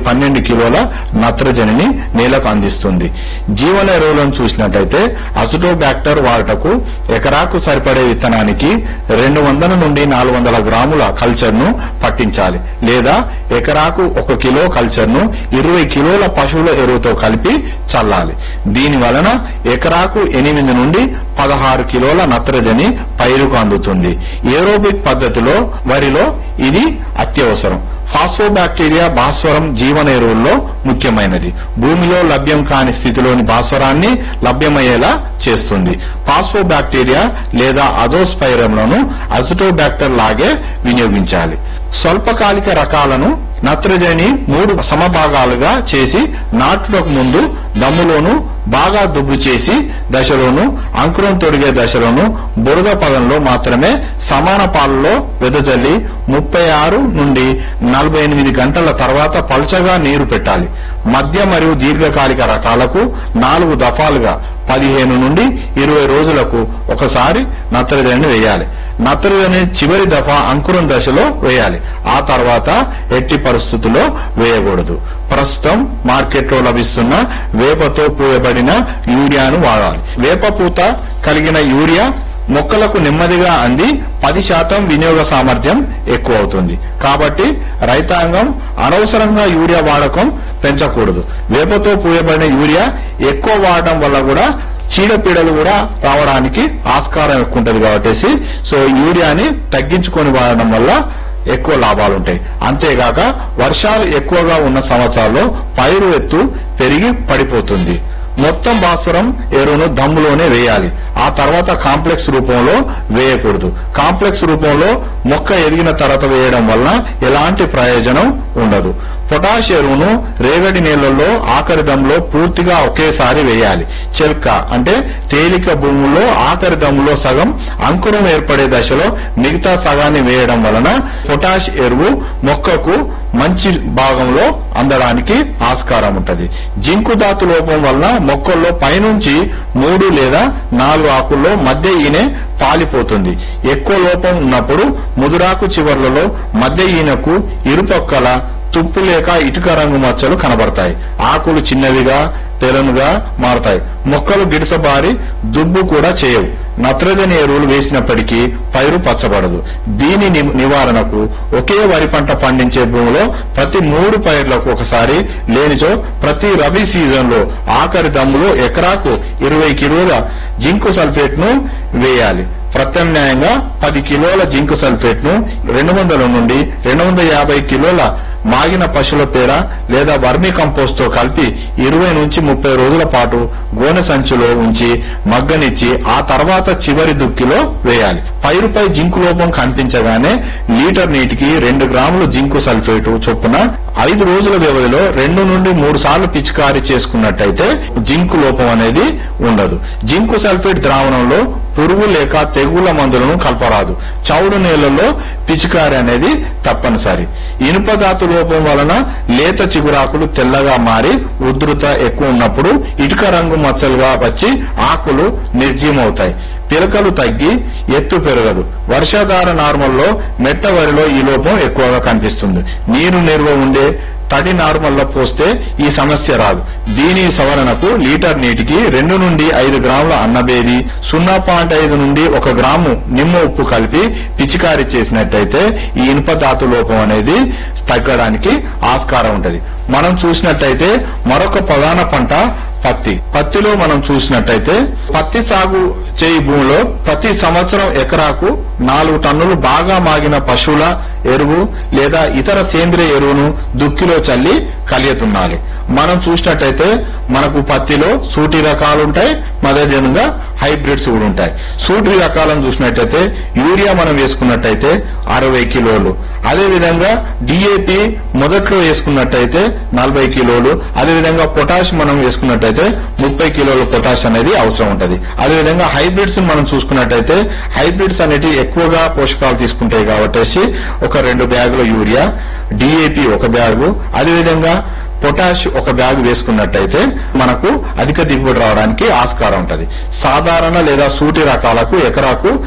పన్నెండు కిలోల నత్రజనిని నేలకు అందిస్తుంది జీవన ఎరువులను చూసినట్టయితే అసిటోబ్యాక్టర్ వాటకు ఎకరాకు సరిపడే విత్తనానికి రెండు వందల నుండి నాలుగు వందల గ్రాముల కల్చర్ ను పట్టించాలి లేదా ఎకరాకు ఒక కిలో కల్చర్ ను ఇరవై కిలోల పశువుల ఎరువుతో కలిపి చల్లాలి దీని వలన ఎకరాకు ఎనిమిది నుండి పదహారు కిలోల నత్రజని పైరుకు అందుతుంది ఏరోబిక్ పద్ధతిలో వరిలో ఇది అత్యవసరం ఫాస్ఫోబాక్టీరియా భాస్వరం జీవన ఎరువుల్లో ముఖ్యమైనది భూమిలో లభ్యం కాని స్థితిలోని భాస్వరాన్ని లభ్యమయ్యేలా చేస్తుంది ఫాస్ఫోబాక్టీరియా లేదా అజోస్పైరంలను అజిటోబాక్టర్ లాగే వినియోగించాలి స్వల్పకాలిక రకాలను నత్రజని మూడు సమభాగాలుగా చేసి నాటుటకు ముందు దమ్ములోను బాగా దుబ్బు చేసి దశలోను అంకురం తొడిగే దశలోను బురద పదంలో మాత్రమే సమాన పాలలో వెదజల్లి ముప్పై ఆరు నుండి నలభై ఎనిమిది గంటల తర్వాత పల్చగా నీరు పెట్టాలి మధ్య మరియు దీర్ఘకాలిక రకాలకు నాలుగు దఫాలుగా పదిహేను నుండి ఇరవై రోజులకు ఒకసారి నత్రజనిని వేయాలి నత్రజని చివరి దఫా అంకురం దశలో వేయాలి ఆ తర్వాత ఎట్టి పరిస్థితుల్లో వేయకూడదు ప్రస్తుతం మార్కెట్లో లభిస్తున్న వేపతో పూయబడిన యూరియాను వాడాలి వేప పూత కలిగిన యూరియా మొక్కలకు నెమ్మదిగా అంది పది శాతం వినియోగ సామర్థ్యం ఎక్కువ అవుతుంది కాబట్టి రైతాంగం అనవసరంగా యూరియా వాడకం పెంచకూడదు వేపతో పూయబడిన యూరియా ఎక్కువ వాడటం వల్ల కూడా చీడపీడలు కూడా రావడానికి ఆస్కారం ఎక్కువ ఉంటది కాబట్టి సో యూరియాని తగ్గించుకొని వాడడం వల్ల ఎక్కువ లాభాలు ఉంటాయి అంతేగాక వర్షాలు ఎక్కువగా ఉన్న సంవత్సరాల్లో పైరు ఎత్తు పెరిగి పడిపోతుంది మొత్తం భాస్వరం ఎరువును దమ్ములోనే వేయాలి ఆ తర్వాత కాంప్లెక్స్ రూపంలో వేయకూడదు కాంప్లెక్స్ రూపంలో మొక్క ఎదిగిన తర్వాత వేయడం వల్ల ఎలాంటి ప్రయోజనం ఉండదు పొటాష్ ఎరువును రేగడి నీళ్లలో ఆఖరి దమ్ములో పూర్తిగా ఒకేసారి వేయాలి చెల్క అంటే తేలిక భూముల్లో ఆఖరి దమ్ములో సగం అంకురం ఏర్పడే దశలో మిగతా సగాన్ని వేయడం వలన పొటాష్ ఎరువు మొక్కకు మంచి భాగంలో అందడానికి ఆస్కారం ఉంటది జింకు ధాతు లోపం వలన మొక్కల్లో పైనుంచి మూడు లేదా నాలుగు ఆకుల్లో మధ్య ఈనె పాలిపోతుంది ఎక్కువ లోపం ఉన్నప్పుడు ముదురాకు చివర్లలో మధ్య ఈనకు ఇరుపక్కల తుప్పు లేక ఇటుక రంగు మచ్చలు కనబడతాయి ఆకులు చిన్నవిగా తెలనుగా మారతాయి మొక్కలు గిడసబారి దుబ్బు కూడా చేయవు నత్రజని ఎరువులు వేసినప్పటికీ పైరు పచ్చబడదు దీని ని- నివారణకు ఒకే వరి పంట పండించే భూమిలో ప్రతి మూడు పైర్లకు ఒకసారి లేనిచో ప్రతి రబీ సీజన్ లో ఆఖరి దమ్ములో ఎకరాకు ఇరవై కిలోల జింకు సల్ఫేట్ ను వేయాలి ప్రత్యామ్నాయంగా పది కిలోల జింకు సల్ఫేట్ ను రెండు వందల నుండి రెండు వందల యాభై కిలోల మాగిన పశువుల పేడ లేదా వర్మీ కంపోస్ట్ తో కలిపి ఇరవై నుంచి ముప్పై రోజుల పాటు గోనె సంచిలో ఉంచి మగ్గనిచ్చి ఆ తర్వాత చివరి దుక్కిలో వేయాలి పైరుపై జింకు లోపం కనిపించగానే లీటర్ నీటికి రెండు గ్రాములు జింకు సల్ఫేటు చొప్పున ఐదు రోజుల వ్యవధిలో రెండు నుండి మూడు సార్లు పిచికారీ చేసుకున్నట్టయితే జింకు లోపం అనేది ఉండదు జింకు సల్ఫేట్ ద్రావణంలో పురుగు లేక తెగుళ్ల మందులను కలపరాదు చౌడు నీళ్లలో పిచికారి అనేది తప్పనిసరి ఇనుప ధాతు లోపం వలన లేత చిగురాకులు తెల్లగా మారి ఉధృత ఎక్కువ ఉన్నప్పుడు ఇటుక రంగు మచ్చలుగా వచ్చి ఆకులు నిర్జీవమవుతాయి పిలకలు తగ్గి ఎత్తు పెరగదు వర్షాధార నార్మల్లో మెట్ట వరిలో ఈ లోపం ఎక్కువగా కనిపిస్తుంది నీరు నిల్వ ఉండే తడి నార్మల్లో పోస్తే ఈ సమస్య రాదు దీని సవరణకు లీటర్ నీటికి రెండు నుండి ఐదు గ్రాముల అన్నబేది సున్నా పాయింట్ ఐదు నుండి ఒక గ్రాము నిమ్మ ఉప్పు కలిపి పిచికారీ చేసినట్టయితే ఈ ఇనుప ధాతు లోపం అనేది తగ్గడానికి ఆస్కారం ఉంటది మనం చూసినట్టయితే మరొక ప్రధాన పంట పత్తి పత్తిలో మనం చూసినట్టయితే పత్తి సాగు చేయి భూమిలో ప్రతి సంవత్సరం ఎకరాకు నాలుగు టన్నులు బాగా మాగిన పశువుల ఎరువు లేదా ఇతర సేంద్రియ ఎరువును దుక్కిలో చల్లి కలియతున్నాలి మనం చూసినట్టయితే మనకు పత్తిలో సూటి రకాలు ఉంటాయి మధ్యజనంగా హైబ్రిడ్స్ కూడా ఉంటాయి సూటి రకాలను చూసినట్టయితే యూరియా మనం వేసుకున్నట్టయితే అరవై కిలోలు అదే విధంగా డిఏపి మొదట్లో వేసుకున్నట్టయితే నలభై కిలోలు అదే విధంగా పొటాష్ మనం వేసుకున్నట్టయితే ముప్పై కిలోల పొటాష్ అనేది అవసరం ఉంటది అదే విధంగా హైబ్రిడ్స్ మనం చూసుకున్నట్టయితే హైబ్రిడ్స్ అనేటివి ఎక్కువగా పోషకాలు తీసుకుంటాయి కాబట్టి ఒక రెండు బ్యాగుల యూరియా డిఏపి ఒక బ్యాగు అదే విధంగా పొటాష్ ఒక బ్యాగ్ వేసుకున్నట్టయితే మనకు అధిక దిగుబడి రావడానికి ఆస్కారం ఉంటది సాధారణ లేదా సూటి రకాలకు ఎకరాకు